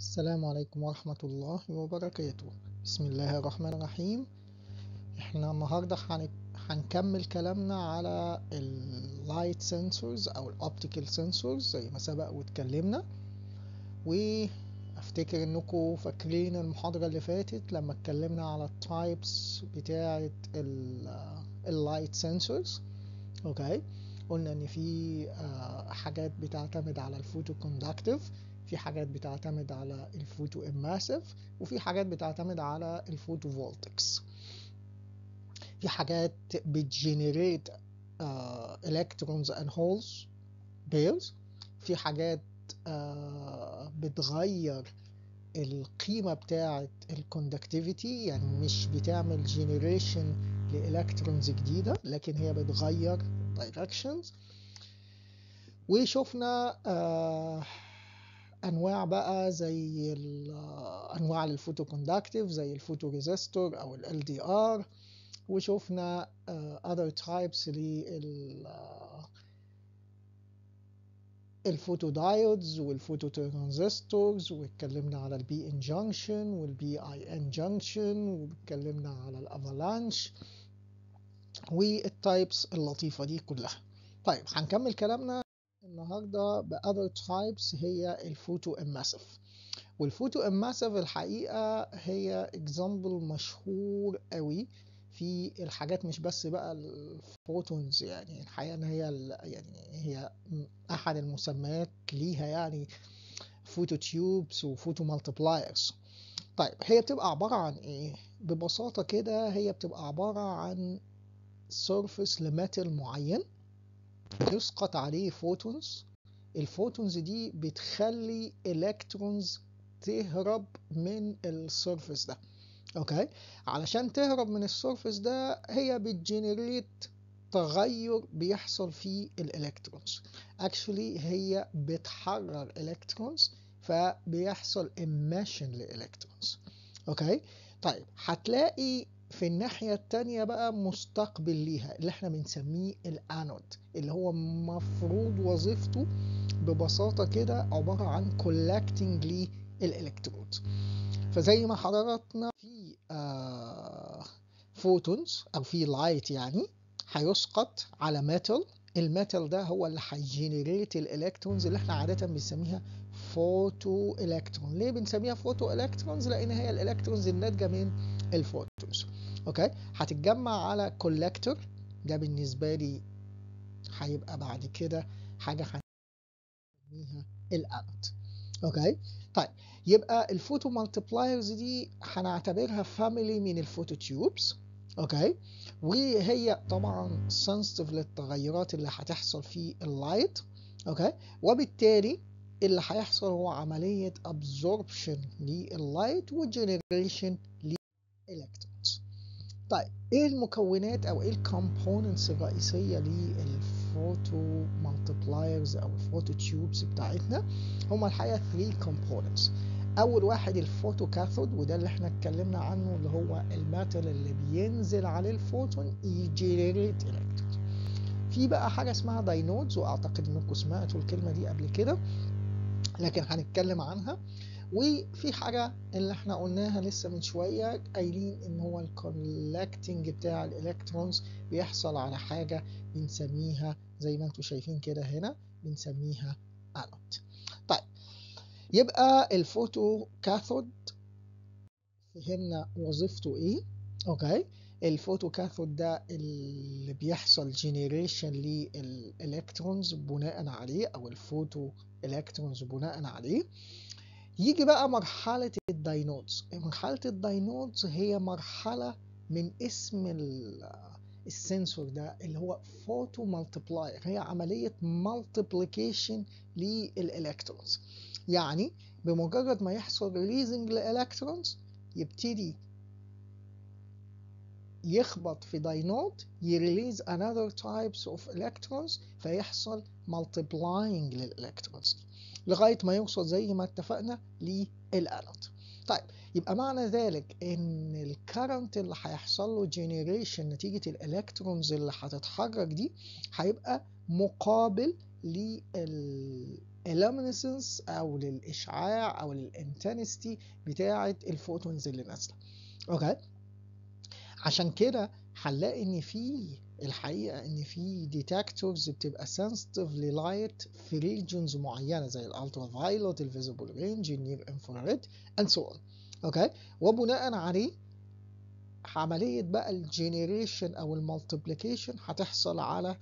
السلام عليكم ورحمة الله وبركاته بسم الله الرحمن الرحيم احنا النهاردة هن- هنكمل كلامنا على اللايت سنسورز او الاوبتيكال سنسورز زي ما سبق واتكلمنا وافتكر انكم فاكرين المحاضرة اللي فاتت لما اتكلمنا على التايبس بتاعة اللايت سنسورز اوكي قلنا ان في آه، حاجات بتعتمد على الفوتو كوندكتيف في حاجات بتعتمد على الفوتو اماسيف وفي حاجات بتعتمد على الفوتو فولتكس في حاجات بتجنريت الكترونز اند هولز بيرز في حاجات آه، بتغير القيمة بتاعة الكوندكتيفيتي يعني مش بتعمل جنريشن لإلكترونز جديدة لكن هي بتغير directions وشفنا آه انواع بقى زي ال- آه، انواع للفوتو كوندكتيف زي الفوتو ريزيستور او ال LDR وشفنا آه other types لل آه، الفوتو دايودز والفوتو ترانزستورز واتكلمنا على البي ان جانكشن والبي اي ان جانكشن واتكلمنا على الافالانش والتايبس اللطيفة دي كلها طيب هنكمل كلامنا النهارده بأذر تايبس هي الفوتو اماسيف والفوتو اماسيف الحقيقة هي اكزامبل مشهور قوي في الحاجات مش بس بقى الفوتونز يعني الحقيقة ان هي ال- يعني هي احد المسميات ليها يعني فوتو تيوبس وفوتو مالتبلايرز طيب هي بتبقى عبارة عن ايه ببساطة كده هي بتبقى عبارة عن سيرفيس لميتال معين يسقط عليه فوتونز الفوتونز دي بتخلي الكترونز تهرب من السيرفيس ده اوكي علشان تهرب من السيرفيس ده هي بتجنريت تغير بيحصل في الالكترونز اكشولي هي بتحرر الكترونز فبيحصل emission للالكترونز اوكي طيب هتلاقي في الناحية التانية بقى مستقبل ليها اللي احنا بنسميه الانود اللي هو مفروض وظيفته ببساطة كده عبارة عن collecting للإلكترود فزي ما حضراتنا في آه فوتونز أو في لايت يعني هيسقط على ميتال الميتال ده هو اللي هيجنريت الإلكترونز اللي احنا عادة بنسميها فوتو إلكترون ليه بنسميها فوتو إلكترونز لأن هي الإلكترونز الناتجة من الفوتونز اوكي هتتجمع على كولكتور ده بالنسبه لي هيبقى بعد كده حاجه هنسميها الانود اوكي طيب يبقى الفوتو مالتبلايرز دي هنعتبرها فاميلي من الفوتو تيوبس اوكي وهي طبعا سنسيتيف للتغيرات اللي هتحصل في اللايت اوكي وبالتالي اللي هيحصل هو عمليه absorption لللايت وجنريشن للالكترونز طيب ايه المكونات او ايه الكومبوننتس الرئيسيه للفوتو مالتبلايرز او الفوتو تيوبس بتاعتنا هما الحقيقه 3 كومبوننتس اول واحد الفوتو كاثود وده اللي احنا اتكلمنا عنه اللي هو الميتال اللي بينزل عليه الفوتون يجنريت الكترون في بقى حاجه اسمها داينودز واعتقد انكم سمعتوا الكلمه دي قبل كده لكن هنتكلم عنها وفي حاجة اللي احنا قلناها لسه من شوية قايلين ان هو الكولكتنج بتاع الالكترونز بيحصل على حاجة بنسميها زي ما انتم شايفين كده هنا بنسميها انود طيب يبقى الفوتو كاثود فهمنا وظيفته ايه اوكي الفوتو كاثود ده اللي بيحصل جنريشن للالكترونز بناء عليه او الفوتو الكترونز بناء عليه يجي بقى مرحلة الداينودز مرحلة الداينودز هي مرحلة من اسم ال- السنسور ده اللي هو فوتو مالتبلاير هي عملية مالتيبليكيشن للإلكترونز يعني بمجرد ما يحصل ريليزنج لإلكترونز يبتدي يخبط في داينود يريليز another types of electrons فيحصل multiplying للإلكترونز لغاية ما يوصل زي ما اتفقنا للأنود طيب يبقى معنى ذلك ان الكرنت اللي هيحصل له جنريشن نتيجة الالكترونز اللي هتتحرك دي هيبقى مقابل لل للإلومينسنس أو للإشعاع أو للإنتنستي بتاعة الفوتونز اللي نازلة أوكي عشان كده هنلاقي إن في الحقيقة إن في ديتكتورز بتبقى sensitive للايت في ريجنز معينة زي الالترا فايلوت الفيزيبل رينج النير انفراريد and so on اوكي وبناء عليه عملية بقى الجينيريشن او المالتيبليكيشن هتحصل على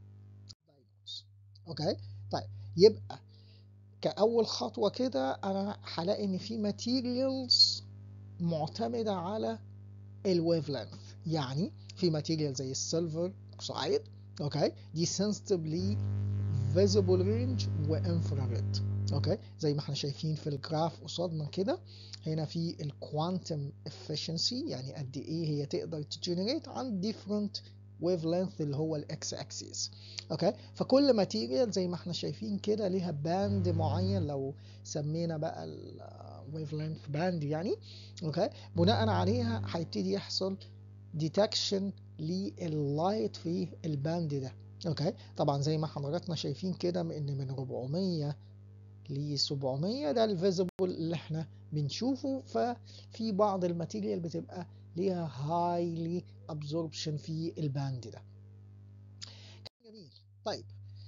اوكي طيب يبقى كأول خطوة كده أنا هلاقي إن في ماتيريالز معتمدة على الويف لينث يعني في ماتيريال زي السيلفر اوكسايد اوكي دي سنسيتيف ل فيزيبل رينج وانفراريد اوكي زي ما احنا شايفين في الجراف قصادنا كده هنا في الكوانتم افشنسي يعني قد ايه هي تقدر تجنريت عن ديفرنت ويف لينث اللي هو الاكس اكسيس اوكي فكل ماتيريال زي ما احنا شايفين كده ليها باند معين لو سمينا بقى الويف لينث باند يعني اوكي بناء عليها هيبتدي يحصل ديتكشن لللايت في الباند ده اوكي طبعا زي ما حضراتنا شايفين كده ان من 400 ل 700 ده الفيزيبل اللي احنا بنشوفه ففي بعض الماتيريال بتبقى ليها هايلي ابزوربشن في الباند ده جميل طيب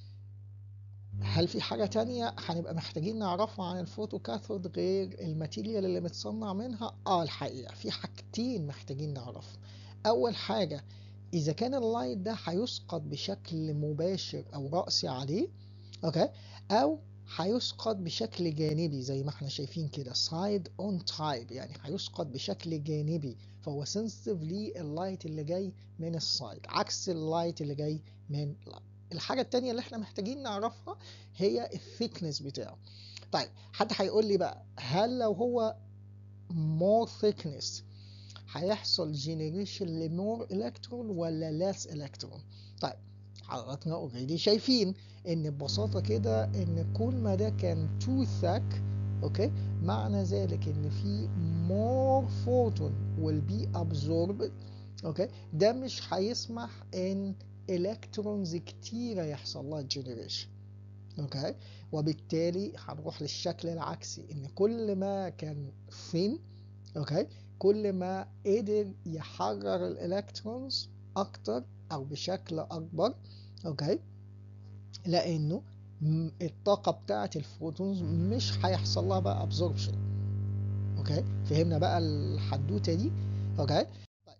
هل في حاجة تانية هنبقى محتاجين نعرفها عن الفوتو كاثود غير الماتيريال اللي متصنع منها؟ اه الحقيقة في حاجتين محتاجين نعرفهم أول حاجة إذا كان اللايت ده هيسقط بشكل مباشر أو رأسي عليه أوكي أو هيسقط بشكل جانبي زي ما احنا شايفين كده سايد اون تايب يعني هيسقط بشكل جانبي فهو سنسيتيف لللايت اللي جاي من السايد عكس اللايت اللي جاي من الحاجة التانية اللي احنا محتاجين نعرفها هي الثيكنس بتاعه طيب حد هيقول لي بقى هل لو هو more thickness هيحصل جينيريشن لمور الكترون ولا less الكترون طيب حضراتنا اوريدي شايفين ان ببساطة كده ان كل ما ده كان تو ثاك اوكي معنى ذلك ان في more photon will be absorbed اوكي ده مش هيسمح ان الكترونز كتيرة يحصل لها جنريشن اوكي وبالتالي هنروح للشكل العكسي ان كل ما كان ثين اوكي كل ما قدر يحرر الالكترونز اكتر او بشكل اكبر اوكي لانه الطاقة بتاعة الفوتونز مش هيحصل لها بقى ابزوربشن اوكي فهمنا بقى الحدوتة دي اوكي طيب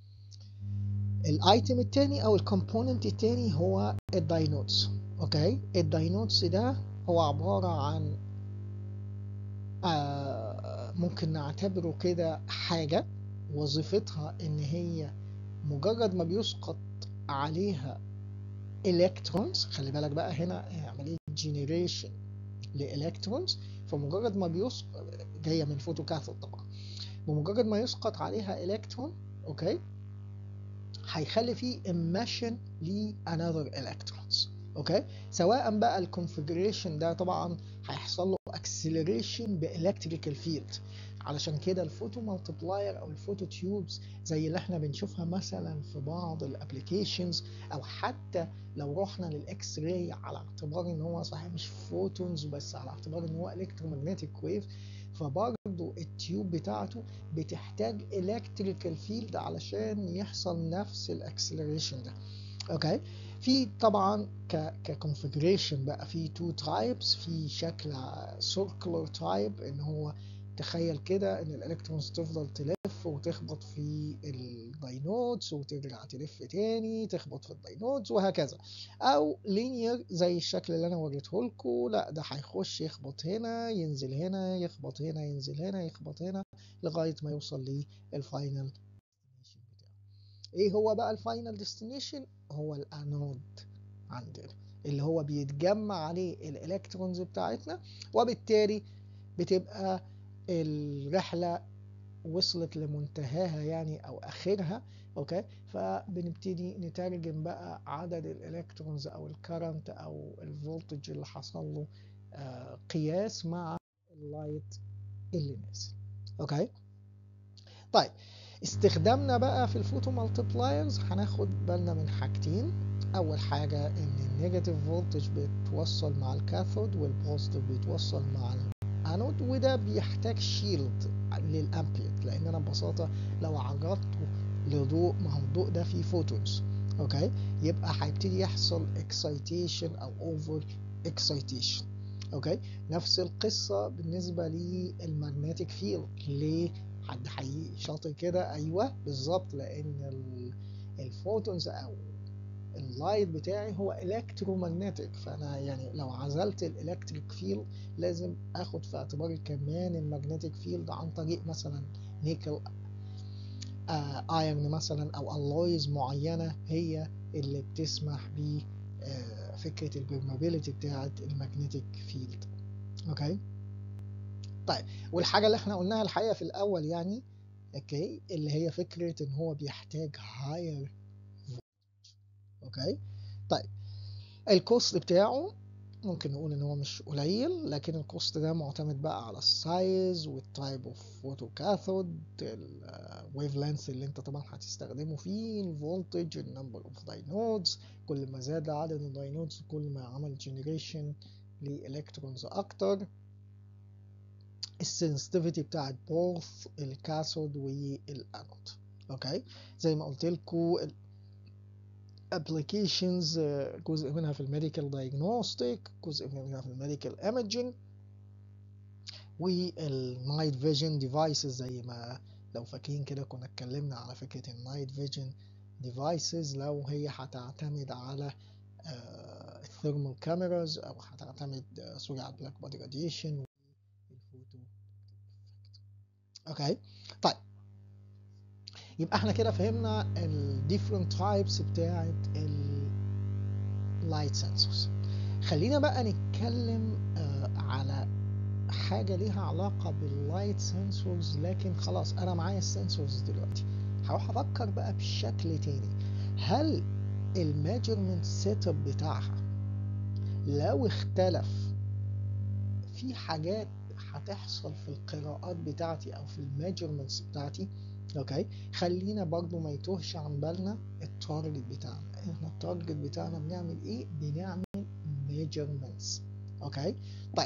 الايتم التاني او الكومبوننت التاني هو الداينودز اوكي الداينودز ده هو عبارة عن آه ممكن نعتبره كده حاجة وظيفتها ان هي مجرد ما بيسقط عليها الكترونز خلي بالك بقى هنا عملية جينيريشن لالكترونز فمجرد ما بيسقط جاية من فوتو كاثود طبعا بمجرد ما يسقط عليها الكترون اوكي هيخلي فيه emission ل another electrons اوكي سواء بقى الكونفجريشن ده طبعا هيحصل له اكسلريشن بالكتريكال فيلد علشان كده الفوتو مالتبلاير او الفوتو تيوبز زي اللي احنا بنشوفها مثلا في بعض الابلكيشنز او حتى لو رحنا للاكس راي على اعتبار ان هو صحيح مش فوتونز بس على اعتبار ان هو الكترومagnetic ويف فبرضه التيوب بتاعته بتحتاج الكتريكال فيلد علشان يحصل نفس الاكسلريشن ده اوكي في طبعا ك ككونفجريشن بقى في تو تايبس في شكل سيركلر تايب ان هو تخيل كده ان الالكترونز تفضل تلف وتخبط في الداينودز وترجع تلف تاني تخبط في الداينودز وهكذا او لينير زي الشكل اللي انا وريته لكم لا ده هيخش يخبط هنا ينزل هنا يخبط هنا ينزل هنا يخبط هنا لغايه ما يوصل للفاينل ايه هو بقى الفاينل ديستنيشن هو الانود عندنا اللي هو بيتجمع عليه الالكترونز بتاعتنا وبالتالي بتبقى الرحله وصلت لمنتهاها يعني او اخرها اوكي فبنبتدي نترجم بقى عدد الالكترونز او الكرنت او الفولتج اللي حصل له آه قياس مع اللايت اللي نازل اوكي طيب استخدامنا بقى في الفوتو مالتبلايرز هناخد بالنا من حاجتين اول حاجه ان النيجاتيف فولتج بيتوصل مع الكاثود والبوزيتيف بيتوصل مع الانود وده بيحتاج شيلد للامبليت لان انا ببساطه لو عرضته لضوء ما هو الضوء ده فيه فوتونز اوكي يبقى هيبتدي يحصل اكسايتيشن او اوفر اكسايتيشن اوكي نفس القصه بالنسبه للمagnetic فيلد ليه حد حقيقي شاطر كده ايوه بالظبط لان الفوتونز او اللايت بتاعي هو الكترومagnetic فانا يعني لو عزلت الالكتريك فيلد لازم اخد في اعتباري كمان المagnetic فيلد عن طريق مثلا نيكل ايرن مثلا او الويز معينه هي اللي بتسمح ب فكره البرمابيلتي بتاعه المagnetic فيلد اوكي طيب والحاجه اللي احنا قلناها الحقيقه في الاول يعني اوكي اللي هي فكره ان هو بيحتاج هاير اوكي طيب الكوست بتاعه ممكن نقول ان هو مش قليل لكن الكوست ده معتمد بقى على السايز والتايب اوف فوتو كاثود الويف لينث اللي انت طبعا هتستخدمه فيه الفولتج النمبر اوف داينودز كل ما زاد عدد الداينودز كل ما عمل جنريشن لالكترونز اكتر السنسيتيفيتي بتاعت بوث الكاثود والانود اوكي زي ما قلت لكم applications جزء منها في الميديكال دايجنوستيك جزء منها في الميديكال ايمجينج والنايت فيجن ديفايسز زي ما لو فاكرين كده كنا اتكلمنا على فكرة النايت فيجن ديفايسز لو هي هتعتمد على الثيرمال كاميراز او هتعتمد سوري على البلاك بودي راديشن والفوتو اوكي طيب يبقى احنا كده فهمنا ال different types بتاعت ال light sensors خلينا بقى نتكلم آه على حاجة ليها علاقة باللايت سنسورز لكن خلاص أنا معايا السنسورز دلوقتي هروح أفكر بقى بشكل تاني هل الميجرمنت سيت اب بتاعها لو اختلف في حاجات هتحصل في القراءات بتاعتي أو في الميجرمنتس بتاعتي اوكي خلينا برضو ما يتوهش عن بالنا التارجت بتاعنا احنا التارجت بتاعنا بنعمل ايه بنعمل measurements اوكي طيب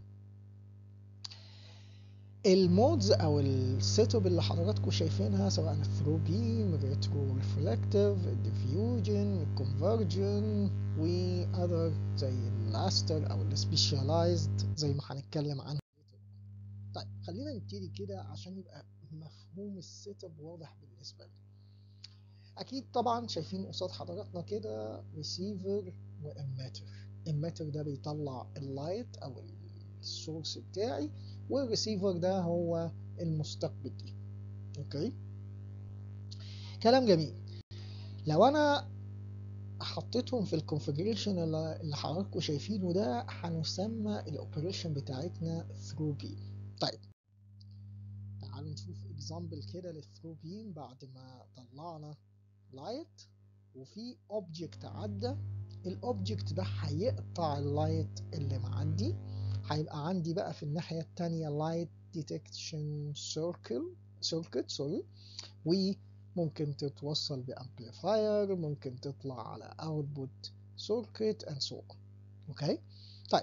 المودز او السيت اب اللي حضراتكم شايفينها سواء الثرو بيم الريترو ريفلكتيف الديفيوجن الكونفرجن واذر زي الاستر او السبيشاليزد زي ما هنتكلم عنها طيب خلينا نبتدي كده عشان يبقى مفهوم السيت اب واضح بالنسبه لي اكيد طبعا شايفين قصاد حضراتنا كده ريسيفر واميتر اميتر ده بيطلع اللايت او السورس بتاعي والريسيفر ده هو المستقبل دي اوكي كلام جميل لو انا حطيتهم في الكونفجريشن اللي حضراتكم شايفينه ده هنسمى الاوبريشن بتاعتنا ثرو بيم طيب تعالوا نشوف اكزامبل كده للثرو بيم بعد ما طلعنا لايت وفي اوبجكت عدى الاوبجكت ده هيقطع اللايت اللي معدي هيبقى عندي بقى في الناحية التانية لايت ديتكشن سيركل سيركت سوري وممكن تتوصل بامبليفاير ممكن تطلع على اوتبوت سيركت اند سو اوكي طيب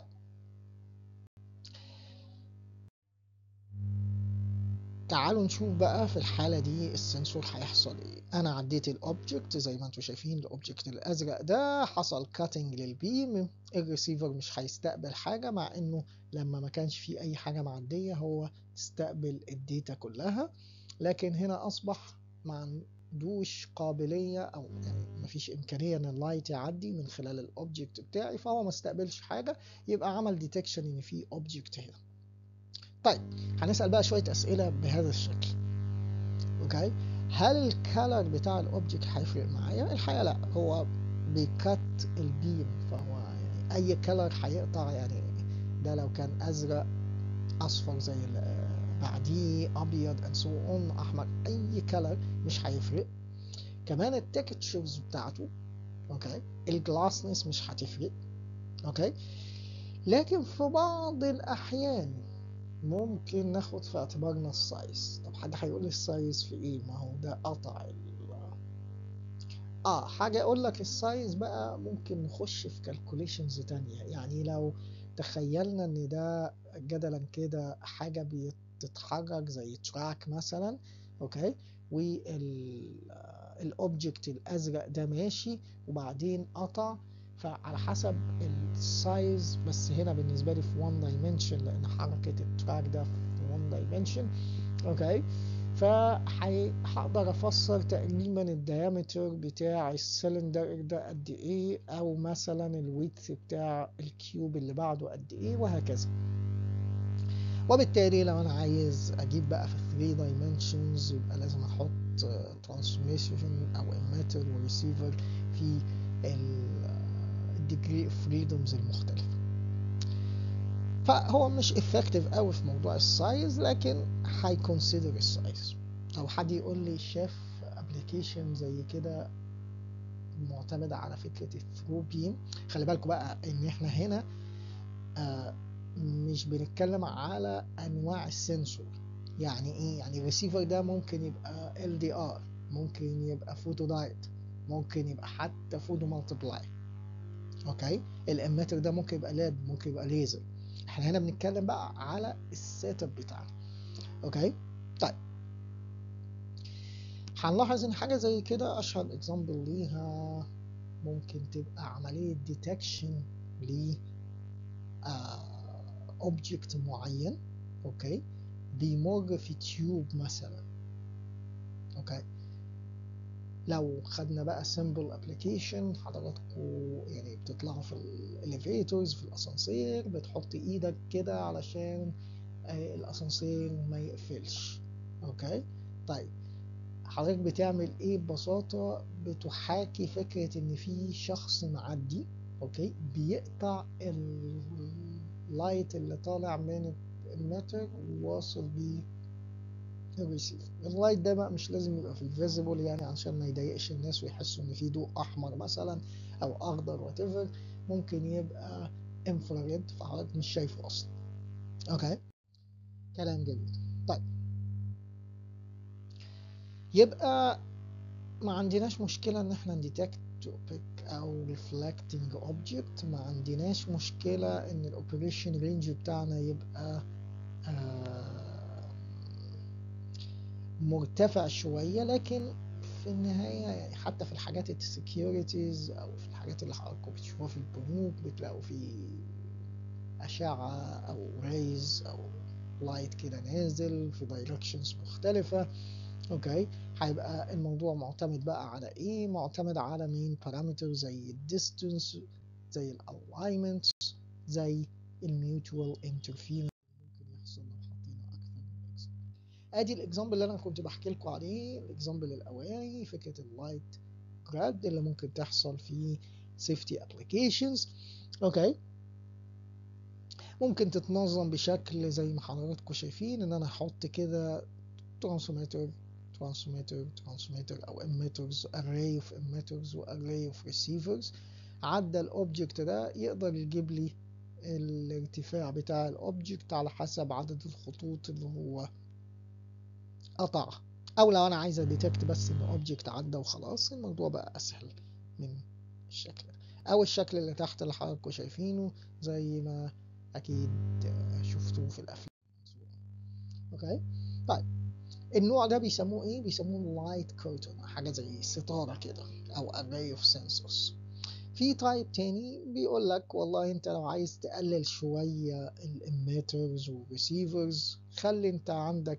تعالوا نشوف بقى في الحالة دي السنسور هيحصل ايه انا عديت الاوبجكت زي ما انتم شايفين الاوبجكت الازرق ده حصل كاتنج للبيم الريسيفر مش هيستقبل حاجة مع انه لما ما كانش فيه اي حاجة معدية هو استقبل الداتا كلها لكن هنا اصبح ما عندوش قابلية او يعني مفيش امكانية ان اللايت يعدي من خلال الاوبجكت بتاعي فهو ما استقبلش حاجة يبقى عمل ديتكشن ان في اوبجكت هنا طيب هنسأل بقى شوية أسئلة بهذا الشكل أوكي هل الكالر بتاع الأوبجكت هيفرق معايا؟ الحقيقة لأ هو بيكت البيم فهو يعني أي كالر هيقطع يعني ده لو كان أزرق أصفر زي بعديه أبيض and so on أحمر أي كالر مش هيفرق كمان التكتشرز بتاعته أوكي الجلاسنس مش هتفرق أوكي لكن في بعض الأحيان ممكن ناخد في اعتبارنا السايز طب حد هيقول لي السايز في ايه ما هو ده قطع اه حاجة اقول لك السايز بقى ممكن نخش في كالكوليشنز تانية يعني لو تخيلنا ان ده جدلا كده حاجة بتتحرك زي تراك مثلا اوكي والاوبجكت الازرق ده ماشي وبعدين قطع فعلى حسب السايز بس هنا بالنسبة لي في 1 دايمنشن لان حركة التراك ده في 1 دايمنشن اوكي فهقدر افسر تقريبا الديامتر بتاع السلندر ده قد ايه او مثلا الويدث بتاع الكيوب اللي بعده قد ايه وهكذا وبالتالي لو انا عايز اجيب بقى في 3 dimensions يبقى لازم احط transmission او emitter وريسيفر في الديجري اوف فريدومز المختلفه فهو مش افكتيف قوي في موضوع السايز لكن هيكونسيدر السايز او حد يقول لي شاف ابلكيشن زي كده معتمدة على فكرة الثرو بيم خلي بالكم بقى ان احنا هنا آه مش بنتكلم على انواع السنسور يعني ايه يعني الريسيفر ده ممكن يبقى ال دي ار ممكن يبقى فوتو دايت ممكن يبقى حتى فوتو مالتبلاي اوكي الاميتر ده ممكن يبقى لاد ممكن يبقى ليزر احنا هنا بنتكلم بقى على السيت اب بتاعنا اوكي طيب هنلاحظ ان حاجه زي كده اشهر اكزامبل ليها ممكن تبقى عمليه ديتكشن ل اوبجكت معين اوكي بيمر في تيوب مثلا اوكي لو خدنا بقى سمبل ابلكيشن حضراتكم يعني بتطلعوا في الاليفيتورز في الاسانسير بتحط ايدك كده علشان آه الاسانسير ما يقفلش اوكي طيب حضرتك بتعمل ايه ببساطة بتحاكي فكرة ان في شخص معدي اوكي بيقطع اللايت اللي طالع من الماتر وواصل بيه الريسيفر اللايت ده بقى مش لازم يبقى في الفيزيبل يعني عشان ما يضايقش الناس ويحسوا ان في ضوء احمر مثلا او اخضر وات ممكن يبقى انفراريد فحضرتك مش شايفه اصلا اوكي كلام جميل طيب يبقى ما عندناش مشكلة ان احنا نديتكت توبيك او ريفلكتنج اوبجكت ما عندناش مشكلة ان الاوبريشن رينج بتاعنا يبقى آه مرتفع شوية لكن في النهاية يعني حتى في الحاجات السكيورتيز أو في الحاجات اللي حضراتكم بتشوفوها في البنوك بتلاقوا في أشعة أو ريز أو لايت كده نازل في دايركشنز مختلفة اوكي هيبقى الموضوع معتمد بقى على ايه معتمد على مين بارامتر زي الديستنس زي الالاينمنت زي الميوتوال انترفيرنس ممكن يحصل لو حطينا اكثر من اكزامبل ادي الاكزامبل اللي انا كنت بحكي لكم عليه الاكزامبل الاولاني فكره اللايت جراد اللي ممكن تحصل في سيفتي ابلكيشنز اوكي ممكن تتنظم بشكل زي ما حضراتكم شايفين ان انا احط كده ترانسميتر ترانسميتر ترانسميتر او emitters array of emitters و array of receivers عدى الاوبجكت ده يقدر يجيب لي الارتفاع بتاع الاوبجكت على حسب عدد الخطوط اللي هو قطعها او لو انا عايز اديتكت بس ان اوبجكت عدى وخلاص الموضوع بقى اسهل من الشكل ده او الشكل اللي تحت اللي حضراتكم شايفينه زي ما اكيد شفتوه في الافلام اوكي طيب النوع ده بيسموه ايه بيسموه لايت كيرتن حاجه زي ستاره كده او array of sensors في تايب تاني بيقول لك والله انت لو عايز تقلل شويه الاميترز والريسيفرز خلي انت عندك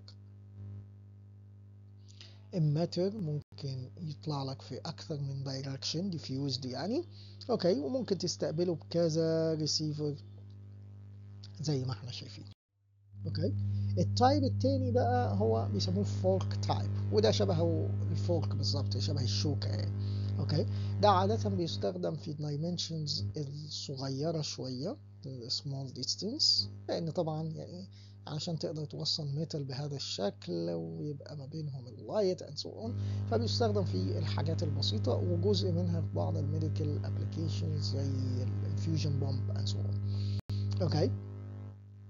emitter ممكن يطلع لك في اكثر من دايركشن diffused يعني اوكي وممكن تستقبله بكذا ريسيفر زي ما احنا شايفين اوكي التايب التاني بقى هو بيسموه فورك تايب وده شبه الفورك بالظبط شبه الشوكة يعني اوكي ده عادة بيستخدم في الدايمنشنز الصغيرة شوية small distance لأن طبعا يعني عشان تقدر توصل ميتال بهذا الشكل ويبقى ما بينهم اللايت and so on فبيستخدم في الحاجات البسيطة وجزء منها في بعض الميديكال ابلكيشنز زي الانفيوجن بومب and so on اوكي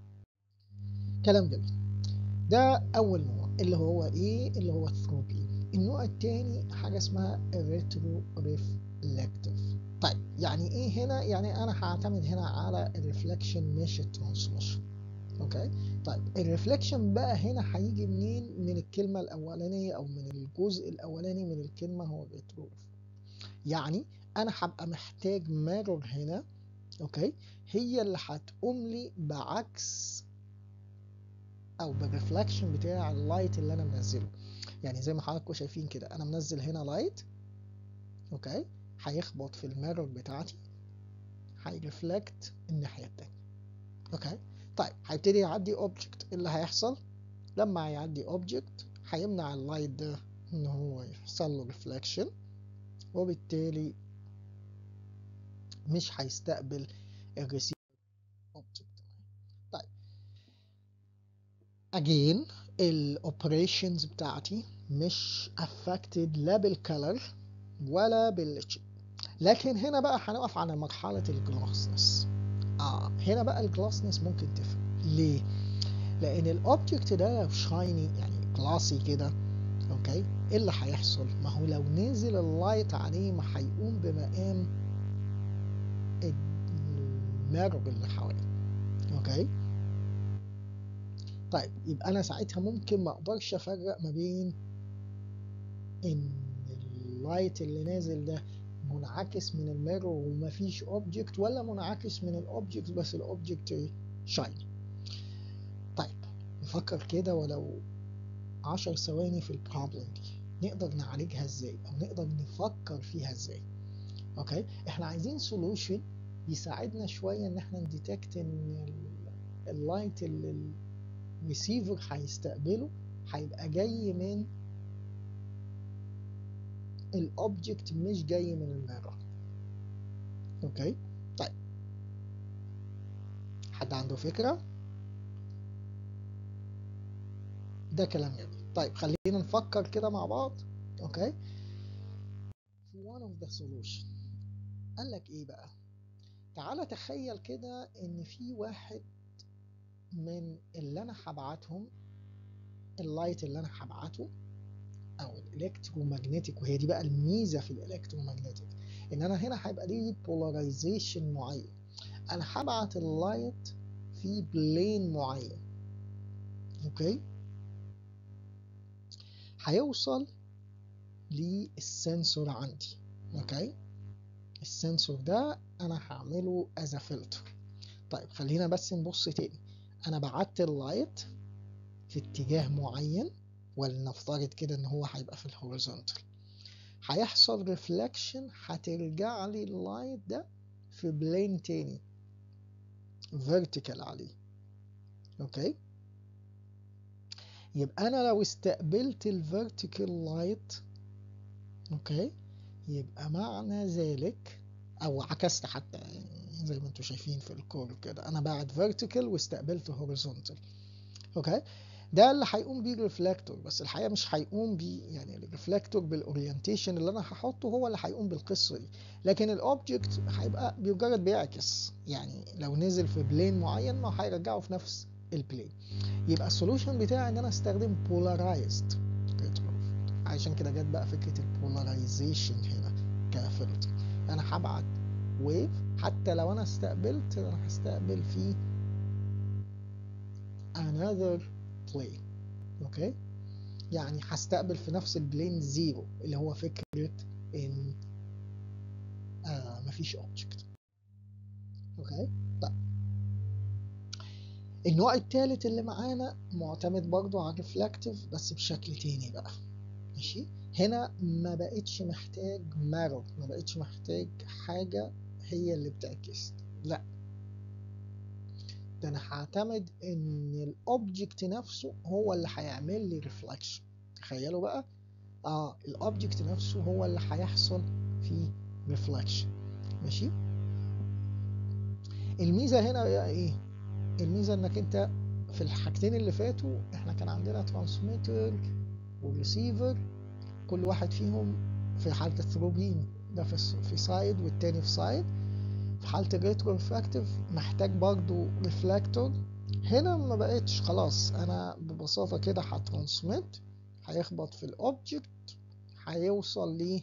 كلام جميل ده اول نوع اللي هو ايه اللي هو الثروبين النوع التاني حاجة اسمها الريترو ريفلكتيف طيب يعني ايه هنا يعني انا هعتمد هنا على الريفلكشن مش الترانسميشن اوكي طيب الريفلكشن بقى هنا هيجي منين من الكلمة الاولانية او من الجزء الاولاني من الكلمة هو الريترو يعني انا هبقى محتاج ميرور هنا اوكي هي اللي هتقوم لي بعكس او بالريفلكشن بتاع اللايت اللي انا منزله يعني زي ما حضراتكم شايفين كده انا منزل هنا لايت اوكي هيخبط في الميرور بتاعتي هيرفلكت الناحيه التانية اوكي طيب هيبتدي يعدي اوبجكت اللي هيحصل لما هيعدي اوبجكت هيمنع اللايت ده ان هو يحصل له ريفلكشن وبالتالي مش هيستقبل الريسيفر اوبجكت طيب again الاوبريشنز بتاعتي مش affected لا بالكلر ولا بالشيب لكن هنا بقى هنقف على مرحلة الجلاسنس اه هنا بقى الجلاسنس ممكن تفرق ليه؟ لأن الأوبجكت ده لو شايني يعني جلاسي كده اوكي ايه اللي هيحصل؟ ما هو لو نزل اللايت عليه ما هيقوم بمقام الميرور اللي حواليه اوكي طيب يبقى انا ساعتها ممكن ما اقدرش افرق ما بين ان اللايت اللي نازل ده منعكس من الميرور ومفيش اوبجكت ولا منعكس من الاوبجكت بس الاوبجكت شايني طيب نفكر كده ولو عشر ثواني في البروبلم دي نقدر نعالجها ازاي او نقدر نفكر فيها ازاي اوكي احنا عايزين سولوشن يساعدنا شويه ان احنا نديتكت ان اللايت اللي الريسيفر هيستقبله هيبقى جاي من الاوبجكت مش جاي من الميرور اوكي طيب حد عنده فكره ده كلام جميل طيب خلينا نفكر كده مع بعض اوكي في one of the solution قال لك ايه بقى تعالى تخيل كده ان في واحد من اللي انا هبعتهم اللايت اللي انا هبعته او الالكترومagnetic وهي دي بقى الميزه في الالكترومagnetic ان انا هنا هيبقى ليه بولاريزيشن معين انا هبعت اللايت في بلين معين اوكي هيوصل للسنسور عندي اوكي السنسور ده انا هعمله از فلتر طيب خلينا بس نبص تاني انا بعت اللايت في اتجاه معين ولنفترض كده ان هو هيبقى في الهوريزونتال هيحصل ريفلكشن هترجع لي اللايت ده في بلين تاني فيرتيكال عليه اوكي يبقى انا لو استقبلت الفيرتيكال لايت اوكي يبقى معنى ذلك او عكست حتى زي ما انتم شايفين في الكور كده انا بعد فيرتيكال واستقبلت هوريزونتال اوكي ده اللي هيقوم بيه الريفلكتور بس الحقيقه مش هيقوم بيه يعني الريفلكتور بالاورينتيشن اللي انا هحطه هو اللي هيقوم بالقصه دي لكن الاوبجكت هيبقى مجرد بيعكس يعني لو نزل في بلين معين ما هيرجعه في نفس البلين يبقى السولوشن بتاعي ان انا استخدم بولارايزد عشان كده جت بقى فكره البولاريزيشن هنا كفلتر انا هبعت ويف حتى لو انا استقبلت انا هستقبل في another plane اوكي يعني هستقبل في نفس البلين زيرو اللي هو فكرة ان آه مفيش اوبجكت اوكي طيب النوع الثالث اللي معانا معتمد برضو على الريفلكتيف بس بشكل تاني بقى ماشي هنا ما بقتش محتاج ميرور ما بقتش محتاج حاجة هي اللي بتعكس لا ده انا هعتمد ان الاوبجكت نفسه هو اللي هيعمل لي ريفلكشن تخيلوا بقى اه الاوبجكت نفسه هو اللي هيحصل فيه ريفلكشن ماشي الميزه هنا بقى ايه الميزه انك انت في الحاجتين اللي فاتوا احنا كان عندنا ترانسميتر وريسيفر كل واحد فيهم في حاله الثروبين ده في في سايد والتاني في سايد في حالة الريترو ريفراكتيف محتاج برضو ريفلكتور هنا ما بقتش خلاص انا ببساطة كده هترانسميت هيخبط في الاوبجكت هيوصل ل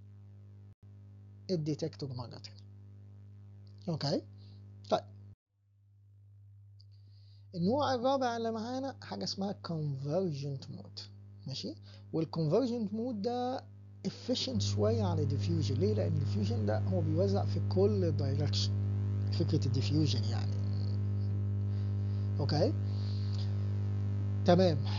الديتكتور مرة تانية اوكي طيب النوع الرابع اللي معانا حاجة اسمها convergent mode ماشي والconvergent mode ده efficient شوية عن الديفيوجن ليه؟ لأن الديفيوجن ده هو بيوزع في كل دايركشن فكرة الديفيوجن يعني اوكي تمام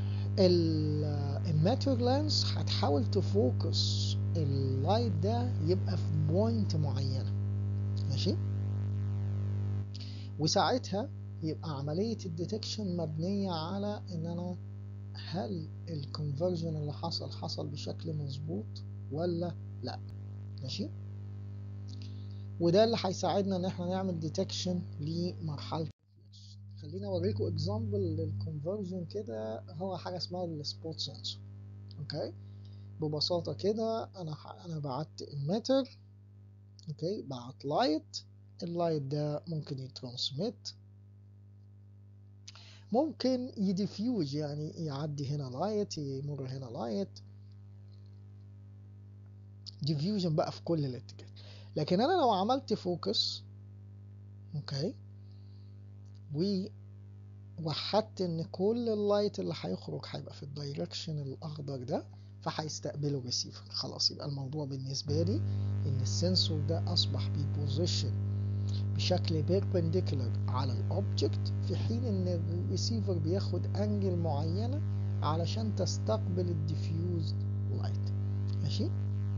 الماتر لانس هتحاول تفوكس اللايت ده يبقى في بوينت معينة ماشي وساعتها يبقى عملية الديتكشن مبنية على ان انا هل الكونفرجن اللي حصل حصل بشكل مظبوط ولا لا ماشي وده اللي هيساعدنا ان احنا نعمل ديتكشن لمرحلة الفلاش خلينا اوريكم اكزامبل للكونفرجن كده هو حاجة اسمها السبوت سنسور اوكي ببساطة كده انا ح... انا بعت المتر اوكي بعت لايت اللايت ده ممكن يترانسميت ممكن يديفيوج يعني يعدي هنا لايت يمر هنا لايت ديفيوجن بقى في كل الاتجاه لكن انا لو عملت فوكس اوكي ووحدت ان كل اللايت اللي هيخرج هيبقى في الدايركشن الاخضر ده فهيستقبله ريسيفر خلاص يبقى الموضوع بالنسبه لي ان السنسور ده اصبح بيبوزيشن بشكل بيربنديكولار على الاوبجكت في حين ان الريسيفر بياخد انجل معينه علشان تستقبل الديفيوزد لايت ماشي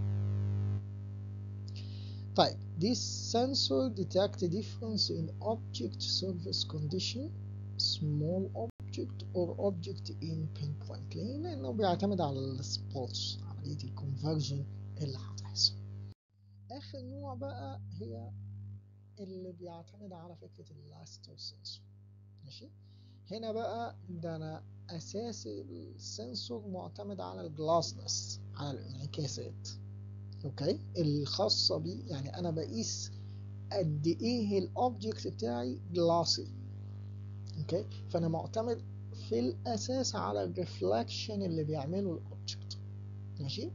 طيب this sensor detect a difference in object surface condition small object or object in pinpoint ليه؟ لأنه بيعتمد على السبوتس عملية الكونفرجن اللي هتحصل آخر نوع بقى هي اللي بيعتمد على فكرة اللاستر سنسور ماشي هنا بقى ده أنا أساس السنسور معتمد على الجلاسنس على الانعكاسات اوكي الخاصه بي يعني انا بقيس قد ايه الاوبجكت بتاعي جلاسي اوكي فانا معتمد في الاساس على الريفلكشن اللي بيعمله الاوبجكت ماشي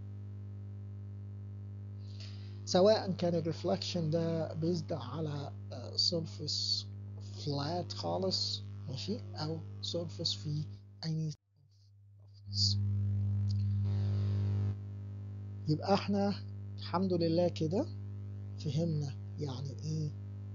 سواء كان الريفلكشن ده بيزد على سيرفيس فلات خالص ماشي او سيرفيس في اي يبقى احنا الحمد لله كده فهمنا يعني ايه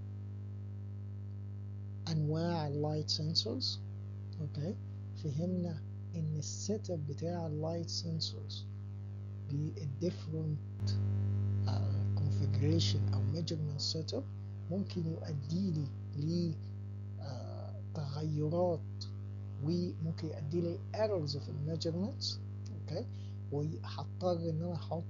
انواع اللايت سنسورز اوكي فهمنا ان السيت اب بتاع اللايت سنسورز بالديفرنت configuration او measurement سيت اب ممكن يؤدي لي ل تغيرات وممكن يؤدي لي ايرورز في الميجرمنتس اوكي وهضطر ان انا احط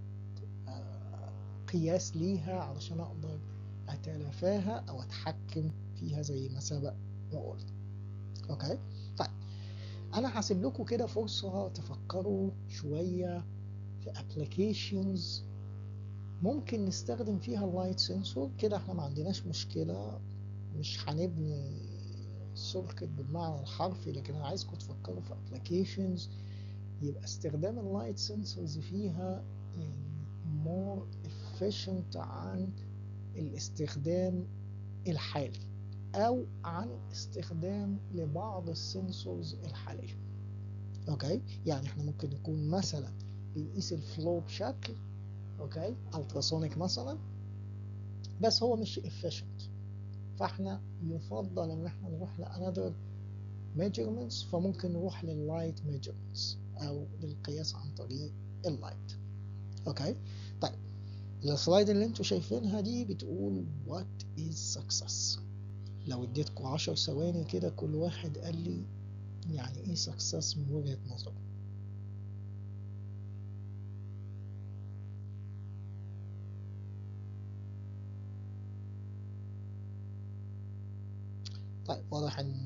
قياس ليها علشان اقدر اتلافاها او اتحكم فيها زي ما سبق وقلت اوكي طيب انا هسيب لكم كده فرصة تفكروا شوية في ابلكيشنز ممكن نستخدم فيها اللايت سنسور كده احنا ما عندناش مشكلة مش هنبني سيركت بالمعنى الحرفي لكن انا عايزكم تفكروا في ابلكيشنز يبقى استخدام اللايت سنسورز فيها يعني more efficient عن الاستخدام الحالي او عن استخدام لبعض السنسورز الحالية اوكي يعني احنا ممكن نكون مثلا بنقيس الفلو بشكل اوكي التراسونيك مثلا بس هو مش efficient فاحنا يفضل ان احنا نروح لانذر measurements فممكن نروح لللايت measurements او للقياس عن طريق اللايت اوكي طيب السلايد اللي انتوا شايفينها دي بتقول what is success لو اديتكم عشر ثواني كده كل واحد قال لي يعني ايه success من وجهة نظره طيب واضح ان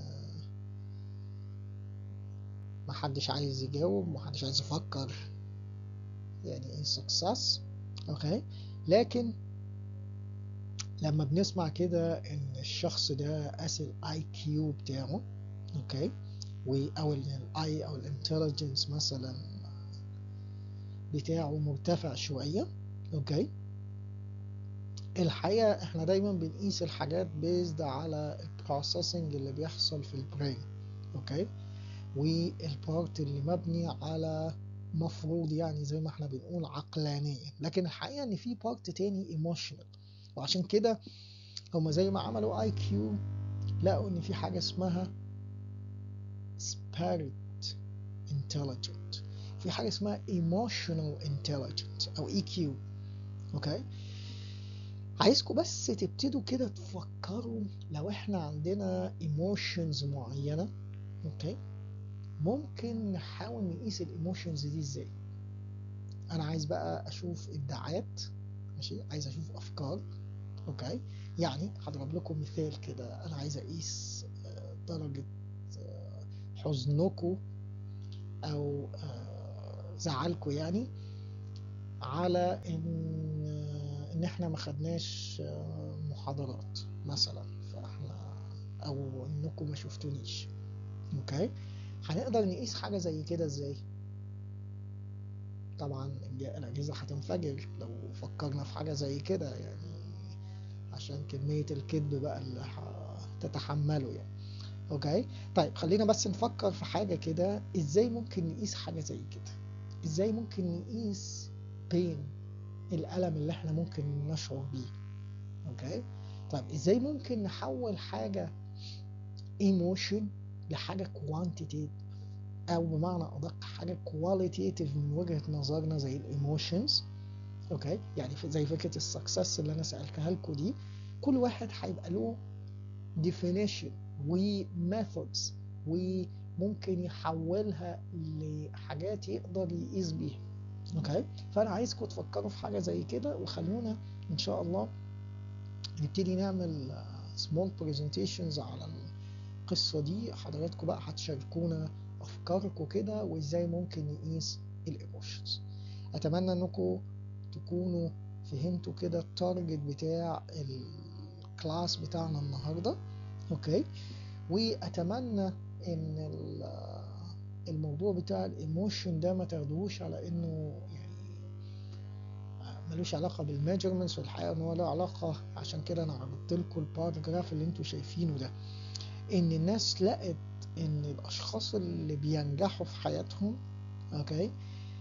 محدش عايز يجاوب محدش عايز يفكر يعني ايه success اوكي لكن لما بنسمع كده ان الشخص ده قاس الاي كيو بتاعه اوكي او الاي او الانتليجنس مثلا بتاعه مرتفع شوية اوكي الحقيقة احنا دايما بنقيس الحاجات بيزد على البروسيسنج اللي بيحصل في البرين اوكي والبارت اللي مبني على مفروض يعني زي ما احنا بنقول عقلانيا لكن الحقيقة ان في بارت تاني ايموشنال وعشان كده هما زي ما عملوا اي كيو لقوا ان في حاجة اسمها spirit intelligent في حاجة اسمها emotional intelligent او EQ اوكي عايزكم بس تبتدوا كده تفكروا لو احنا عندنا emotions معينة اوكي ممكن نحاول نقيس الايموشنز دي ازاي انا عايز بقى اشوف ابداعات ماشي عايز اشوف افكار اوكي يعني هضرب لكم مثال كده انا عايز اقيس درجة حزنكم او زعلكم يعني على ان ان احنا ما خدناش محاضرات مثلا فاحنا او انكم ما شفتونيش اوكي هنقدر نقيس حاجه زي كده ازاي طبعا الاجهزه هتنفجر لو فكرنا في حاجه زي كده يعني عشان كميه الكذب بقى اللي هتتحمله يعني اوكي طيب خلينا بس نفكر في حاجه كده ازاي ممكن نقيس حاجه زي كده ازاي ممكن نقيس بين الالم اللي احنا ممكن نشعر بيه اوكي طيب ازاي ممكن نحول حاجه ايموشن لحاجه كوانتيتيف او بمعنى ادق حاجه كواليتيتيف من وجهه نظرنا زي الايموشنز اوكي يعني زي فكره السكسس اللي انا سالتها لكم دي كل واحد هيبقى له definition وميثودز وممكن يحولها لحاجات يقدر يقيس بيها اوكي فانا عايزكم تفكروا في حاجه زي كده وخلونا ان شاء الله نبتدي نعمل سمول برزنتيشنز على القصه دي حضراتكم بقى هتشاركونا افكاركم كده وازاي ممكن نقيس الايموشنز اتمنى انكم تكونوا فهمتوا كده التارجت بتاع الكلاس بتاعنا النهارده اوكي واتمنى ان الموضوع بتاع الايموشن ده ما تاخدوهوش على انه يعني ملوش علاقة بالميجرمنتس والحقيقة ان هو له علاقة عشان كده انا عرضت لكم الباراجراف اللي انتوا شايفينه ده ان الناس لقت ان الاشخاص اللي بينجحوا في حياتهم اوكي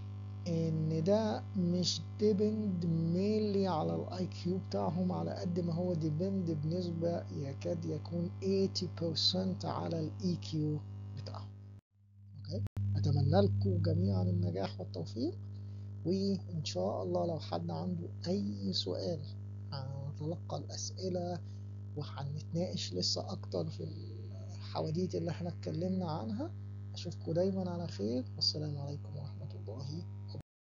ان ده مش ديبند مينلي على الاي كيو بتاعهم على قد ما هو ديبند بنسبة يكاد يكون 80% على الاي كيو بتاعهم اوكي اتمنى لكم جميعا النجاح والتوفيق وان شاء الله لو حد عنده اي سؤال هنتلقى الاسئلة وهنتناقش لسه اكتر في الحواديت اللي احنا اتكلمنا عنها اشوفكم دايما على خير والسلام عليكم ورحمة